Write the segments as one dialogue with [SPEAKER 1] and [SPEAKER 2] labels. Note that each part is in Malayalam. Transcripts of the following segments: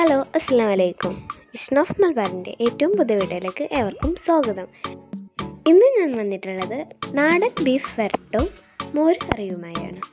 [SPEAKER 1] ഹലോ അസ്സാം വലൈക്കും വിഷ്ണു ഓഫ് മലബാറിൻ്റെ ഏറ്റവും പുതിയ വീഡിയോയിലേക്ക് ഏവർക്കും സ്വാഗതം ഇന്ന് ഞാൻ വന്നിട്ടുള്ളത് നാടൻ ബീഫ് വരട്ടും മോര് കറിയുമായാണ്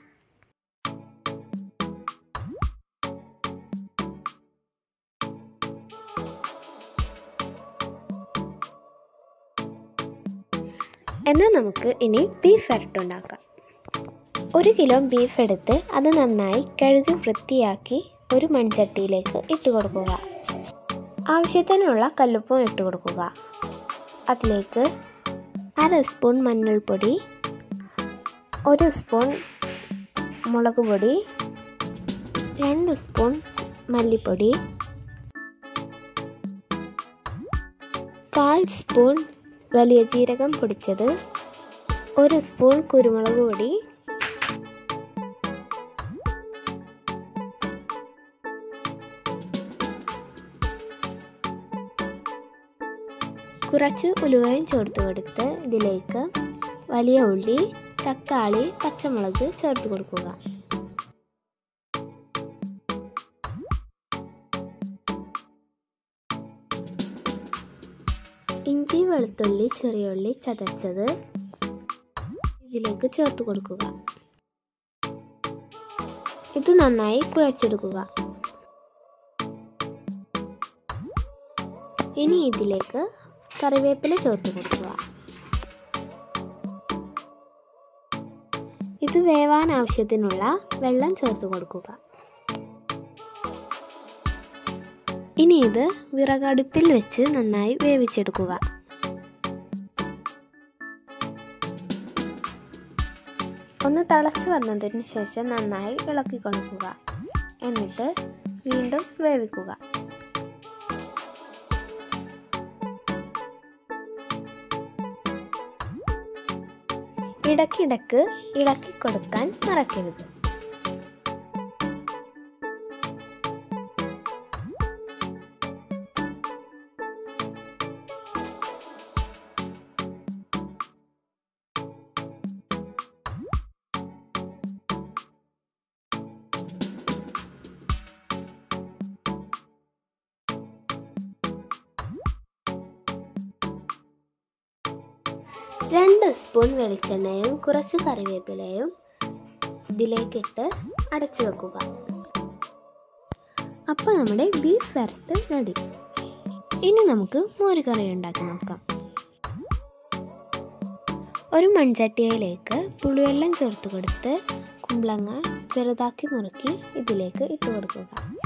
[SPEAKER 1] എന്നാൽ നമുക്ക് ഇനി ബീഫ് വരട്ടുണ്ടാക്കാം ഒരു കിലോ ബീഫ് എടുത്ത് അത് നന്നായി കഴുകി വൃത്തിയാക്കി ഒരു മൺചട്ടിയിലേക്ക് ഇട്ട് കൊടുക്കുക ആവശ്യത്തിനുള്ള കല്ലുപ്പും ഇട്ട് കൊടുക്കുക അതിലേക്ക് അര സ്പൂൺ മഞ്ഞൾപ്പൊടി ഒരു സ്പൂൺ മുളക് പൊടി രണ്ട് സ്പൂൺ മല്ലിപ്പൊടി കാൽ സ്പൂൺ വലിയ ജീരകം പൊടിച്ചത് ഒരു സ്പൂൺ കുരുമുളക് പൊടി കുറച്ച് ഉലുവയും ചേർത്ത് കൊടുത്ത് ഇതിലേക്ക് വലിയ ഉള്ളി തക്കാളി പച്ചമുളക് ചേർത്ത് കൊടുക്കുക ഇഞ്ചി വെളുത്തുള്ളി ചെറിയുള്ളി ചതച്ചത് ഇതിലേക്ക് ചേർത്ത് കൊടുക്കുക ഇത് നന്നായി കുഴച്ചെടുക്കുക ഇനി ഇതിലേക്ക് കറിവേപ്പില ചേർത്ത് കൊടുക്കുക ഇത് വേവാൻ ആവശ്യത്തിനുള്ള വെള്ളം ചേർത്ത് കൊടുക്കുക ഇനി ഇത് വിറകടുപ്പിൽ വെച്ച് നന്നായി വേവിച്ചെടുക്കുക ഒന്ന് തിളച്ച് വന്നതിന് ശേഷം നന്നായി ഇളക്കി കൊടുക്കുക എന്നിട്ട് വീണ്ടും വേവിക്കുക ഇടയ്ക്കിടക്ക് ഇളക്കി കൊടുക്കാൻ മറക്കരുത് രണ്ട് സ്പൂൺ വെളിച്ചെണ്ണയും കുറച്ച് കറിവേപ്പിലയും ഇതിലേക്കിട്ട് അടച്ചു വെക്കുക അപ്പോൾ നമ്മുടെ ബീഫ് വരട്ട് റെഡി ഇനി നമുക്ക് മോര് കറി ഉണ്ടാക്കി നോക്കാം ഒരു മൺചട്ടിയിലേക്ക് പുളിവെള്ളം ചേർത്ത് കൊടുത്ത് കുമ്പളങ്ങ ചെറുതാക്കി നുറുക്കി ഇതിലേക്ക് ഇട്ട് കൊടുക്കുക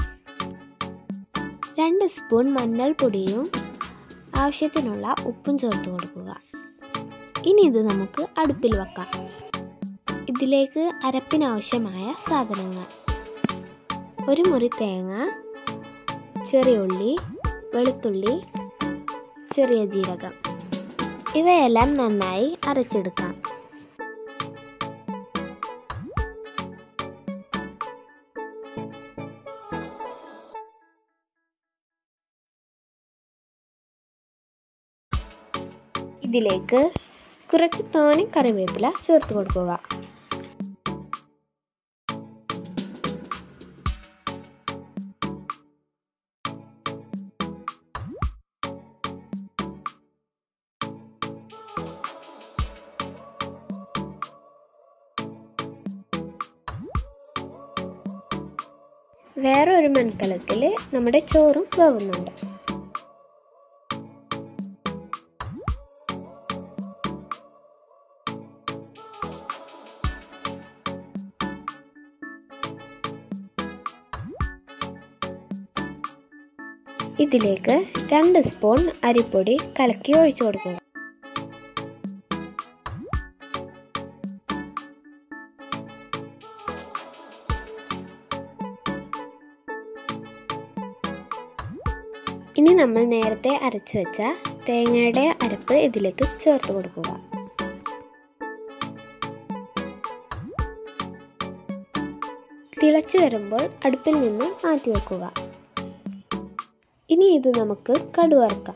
[SPEAKER 1] രണ്ട് സ്പൂൺ മഞ്ഞൾപ്പൊടിയും ആവശ്യത്തിനുള്ള ഉപ്പും ചേർത്ത് കൊടുക്കുക ഇനി ഇത് നമുക്ക് അടുപ്പിൽ വെക്കാം ഇതിലേക്ക് അരപ്പിനാവശ്യമായ സാധനങ്ങൾ ഒരു മുറി തേങ്ങ ചെറിയ ഉള്ളി വെളുത്തുള്ളി ചെറിയ ജീരകം ഇവയെല്ലാം നന്നായി അരച്ചെടുക്കാം ഇതിലേക്ക് കുറച്ച് തോനെ കറിവേപ്പില ചേർത്ത് കൊടുക്കുക വേറൊരു മൺകലത്തിൽ നമ്മുടെ ചോറും വേവുന്നുണ്ട് ഇതിലേക്ക് രണ്ട് സ്പൂൺ അരിപ്പൊടി കലക്കി ഒഴിച്ചു കൊടുക്കുക ഇനി നമ്മൾ നേരത്തെ അരച്ചു വെച്ച തേങ്ങയുടെ അരപ്പ് ഇതിലേക്ക് ചേർത്ത് കൊടുക്കുക തിളച്ചു വരുമ്പോൾ അടുപ്പിൽ നിന്ന് മാറ്റി വെക്കുക ഇനി ഇത് നമുക്ക് കടുവറക്കാം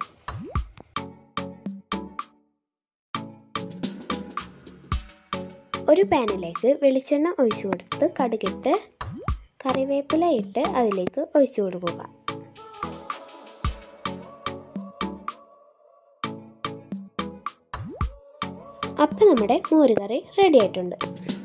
[SPEAKER 1] ഒരു പാനിലേക്ക് വെളിച്ചെണ്ണ ഒഴിച്ചു കൊടുത്ത് കടുകിട്ട് കറിവേപ്പില ഇട്ട് അതിലേക്ക് ഒഴിച്ചു കൊടുക്കുക അപ്പം നമ്മുടെ മോരുകറി റെഡി ആയിട്ടുണ്ട്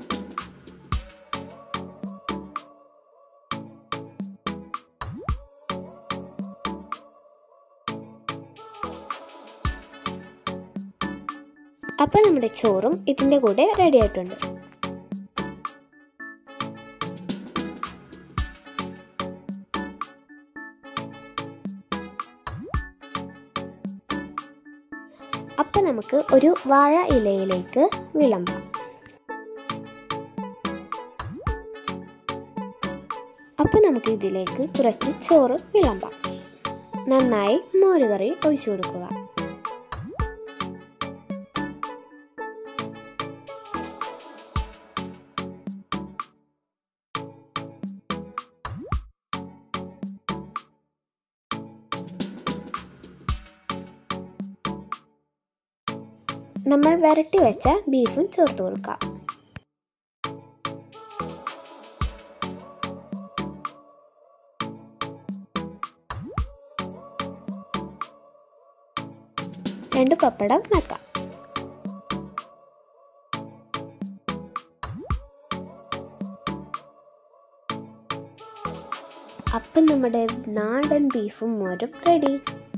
[SPEAKER 1] അപ്പം നമ്മുടെ ചോറും ഇതിൻ്റെ കൂടെ റെഡി ആയിട്ടുണ്ട് അപ്പം നമുക്ക് ഒരു വാഴ ഇലയിലേക്ക് വിളമ്പാം അപ്പം നമുക്ക് ഇതിലേക്ക് കുറച്ച് ചോറ് വിളമ്പാം നന്നായി മോരുകറി ഒഴിച്ചു കൊടുക്കുക നമ്മൾ വരട്ടി വെച്ച ബീഫും ചേർത്ത് കൊടുക്കാം രണ്ട് പപ്പടം വെക്കാം അപ്പം നമ്മുടെ നാടൻ ബീഫും മോരും റെഡി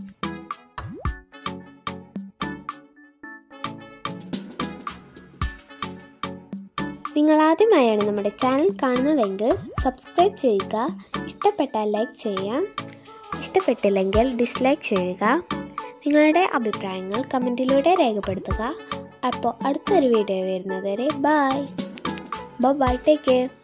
[SPEAKER 1] നിങ്ങൾ ആദ്യമായാണ് നമ്മുടെ ചാനൽ കാണുന്നതെങ്കിൽ സബ്സ്ക്രൈബ് ചെയ്യുക ഇഷ്ടപ്പെട്ടാൽ ലൈക്ക് ചെയ്യാം ഇഷ്ടപ്പെട്ടില്ലെങ്കിൽ ഡിസ്ലൈക്ക് ചെയ്യുക നിങ്ങളുടെ അഭിപ്രായങ്ങൾ കമൻറ്റിലൂടെ രേഖപ്പെടുത്തുക അപ്പോൾ അടുത്തൊരു വീഡിയോ വരുന്നതുവരെ ബായ് ബൈ ടേക്ക് കെയർ